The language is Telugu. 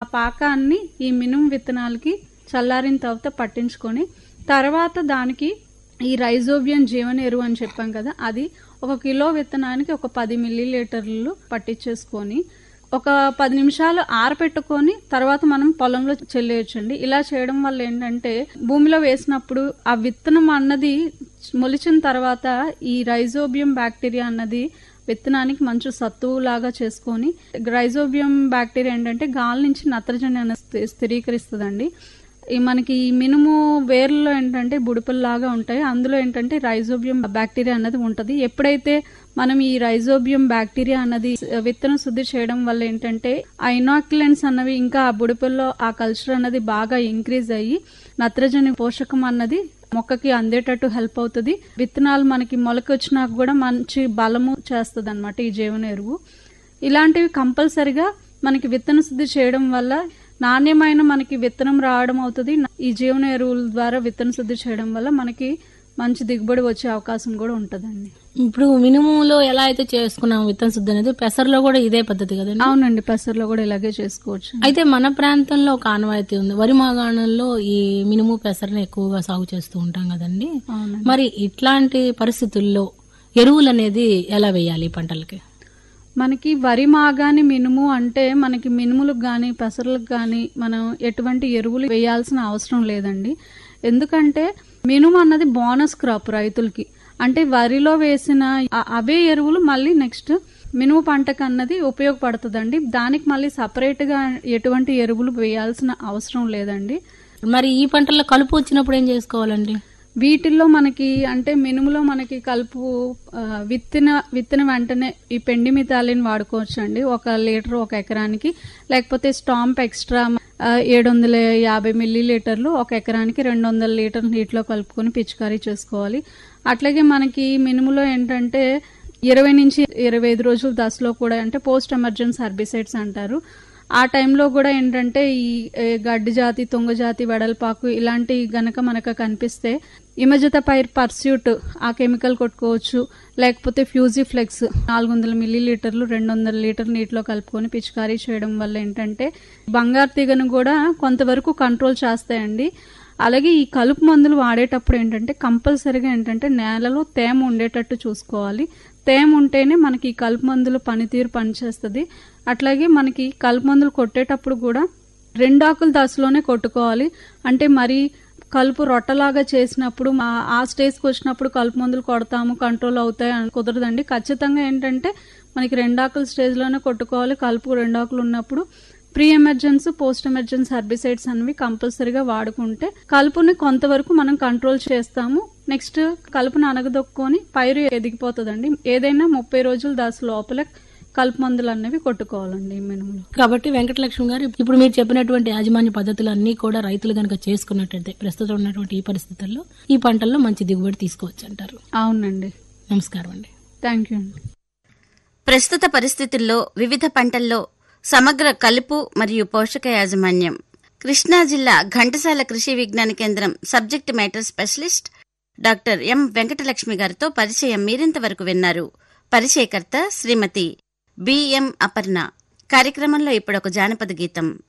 పాకాన్ని ఈ మినుము విత్తనాలకి చల్లారిన తర్వాత పట్టించుకొని తర్వాత దానికి ఈ రైజోబియం జీవన ఎరువు అని చెప్పాం కదా అది ఒక కిలో విత్తనానికి ఒక పది మిల్లీ లీటర్లు పట్టించేసుకొని ఒక పది నిమిషాలు ఆరపెట్టుకొని తర్వాత మనం పొలంలో చెల్లేయచ్చండి ఇలా చేయడం వల్ల ఏంటంటే భూమిలో వేసినప్పుడు ఆ విత్తనం అన్నది మొలిచిన తర్వాత ఈ రైజోబియం బ్యాక్టీరియా అన్నది విత్తనానికి మంచి సత్తువు లాగా చేసుకొని రైజోబియం బ్యాక్టీరియా ఏంటంటే గాలి నుంచి నత్రజని అనేది స్థిరీకరిస్తుందండి ఈ మనకి ఈ మినుము వేర్లలో ఏంటంటే బుడిపల్లాగా ఉంటాయి అందులో ఏంటంటే రైజోబియం బ్యాక్టీరియా అన్నది ఉంటది ఎప్పుడైతే మనం ఈ రైజోబియం బ్యాక్టీరియా అన్నది విత్తనం శుద్ధి చేయడం వల్ల ఏంటంటే ఆ ఇనాక్యులెంట్స్ అన్నవి ఇంకా ఆ బుడిపల్లో ఆ కల్చర్ అన్నది బాగా ఇంక్రీజ్ అయ్యి నత్రజని పోషకం అన్నది మొక్కకి అందేటట్టు హెల్ప్ అవుతుంది విత్తనాలు మనకి మొలక వచ్చినాక కూడా మంచి బలము చేస్తుంది అనమాట ఈ జీవన ఎరువు ఇలాంటివి కంపల్సరిగా మనకి విత్తన శుద్ధి చేయడం వల్ల నాణ్యమైన మనకి విత్తనం రావడం అవుతుంది ఈ జీవన ఎరువుల ద్వారా విత్తన శుద్ధి చేయడం వల్ల మనకి మంచి దిగుబడి వచ్చే అవకాశం కూడా ఉంటదండి ఇప్పుడు మినుములో ఎలా అయితే చేసుకున్నాం విత్తన శుద్ధి అనేది పెసర్లో కూడా ఇదే పద్ధతి కదండి అవునండి పెసర్లో కూడా ఇలాగే చేసుకోవచ్చు అయితే మన ప్రాంతంలో ఒక ఆనవాయితీ ఉంది వరి మాగాణంలో ఈ మినుము పెసరని ఎక్కువగా సాగు చేస్తూ ఉంటాం కదండి అవునండి మరి ఇట్లాంటి పరిస్థితుల్లో ఎరువులు అనేది ఎలా వేయాలి ఈ పంటలకి మనకి వరి మాగాని మినుము అంటే మనకి మినుములకు గాని పెసర్లకు గాని మనం ఎటువంటి ఎరువులు వేయాల్సిన అవసరం లేదండి ఎందుకంటే మినుము అన్నది బోనస్ క్రాప్ రైతులకి అంటే వరిలో వేసిన ఆ- అవే ఎరువులు మళ్ళీ నెక్స్ట్ మినుము పంటకు అన్నది ఉపయోగపడుతుందండి దానికి మళ్ళీ సపరేట్ గా ఎటువంటి ఎరువులు వేయాల్సిన అవసరం లేదండి మరి ఈ పంటల్లో కలుపు వచ్చినప్పుడు ఏం చేసుకోవాలండి వీటిల్లో మనకి అంటే మినుములో మనకి కలుపు ఆ, విత్తిన విత్తిన వెంటనే ఈ పెండి మితాలిని వాడుకోవచ్చు అండి ఒక లీటర్ ఒక ఎకరానికి లేకపోతే స్టాంప్ ఎక్స్ట్రా ఏడు వందల యాభై మిల్లీ లీటర్లు ఒక ఎకరానికి రెండు వందల లీటర్ నీటిలో కలుపుకొని పిచికారీ చేసుకోవాలి అట్లాగే మనకి మినుములో ఏంటంటే ఇరవై నుంచి ఇరవై ఐదు రోజుల దశలో కూడా అంటే పోస్ట్ ఎమర్జెన్సీ హర్బిసైడ్స్ అంటారు ఆ టైంలో కూడా ఏంటంటే ఈ ఏ, గడ్డి జాతి తుంగ జాతి వెడల్పాకు ఇలాంటి గనక మనకు కనిపిస్తే ఇమజత పైర్ పర్స్యూట్ ఆ కెమికల్ కొట్టుకోవచ్చు లేకపోతే ఫ్యూజిఫ్లెక్స్ నాలుగు వందల మిల్లీ లీటర్లు రెండు వందల లీటర్ నీటిలో కలుపుకొని పిచికారీ చేయడం వల్ల ఏంటంటే బంగారు తీగను కూడా కొంతవరకు కంట్రోల్ చేస్తాయండి అలాగే ఈ కలుపు మందులు వాడేటప్పుడు ఏంటంటే కంపల్సరీగా ఏంటంటే నేలలో తేమ ఉండేటట్టు చూసుకోవాలి తేమ ఉంటేనే మనకి ఈ కలుపు మందులు పనితీరు పనిచేస్తుంది అట్లాగే మనకి కలుపు మందులు కొట్టేటప్పుడు కూడా రెండాకుల దశలోనే కొట్టుకోవాలి అంటే మరి కలుపు రొట్టలాగా చేసినప్పుడు మా ఆ స్టేజ్కి వచ్చినప్పుడు కలుపు మందులు కొడతాము కంట్రోల్ అవుతాయి అని కుదరదండి ఖచ్చితంగా ఏంటంటే మనకి రెండాకుల స్టేజ్లోనే కొట్టుకోవాలి కలుపు రెండాకులు ఉన్నప్పుడు pre emergency post emergency herbicides అనేవి కంపల్సరీగా వాడుకుంటే కలుపుని కొంతవరకు మనం కంట్రోల్ చేస్తాము నెక్స్ట్ కలుపుని అనగదొక్కుని పైరు ఎదిగిపోతుందండి ఏదైనా ముప్పై రోజుల దశ లోపల కలుపు మందులు అనేవి కొట్టుకోవాలండి ఈ మినుములు కాబట్టి వెంకటలక్ష్మి గారు ఇప్పుడు మీరు చెప్పినటువంటి యాజమాన్య పద్ధతులు అన్ని కూడా రైతులు కనుక చేసుకున్నట్టయితే ప్రస్తుతం ఉన్నటువంటి ఈ పరిస్థితుల్లో ఈ పంటల్లో మంచి దిగుబడి తీసుకోవచ్చు అంటారు అవునండి నమస్కారం అండి థ్యాంక్ యూ అండి ప్రస్తుత పరిస్థితుల్లో వివిధ పంటల్లో సమగ్ర కలుపు మరియు పోషక యాజమాన్యం కృష్ణా జిల్లా Ghantasala Krishi Vignana Kendram subject matter specialist doctor M Venkatalakshmi గారితో పరిచయం మీరింతవరకు విన్నారు పరిచయకర్త శ్రీమతి బిఎం అపర్ణ కార్యక్రమంలో ఇప్పుడొక జానపద గీతం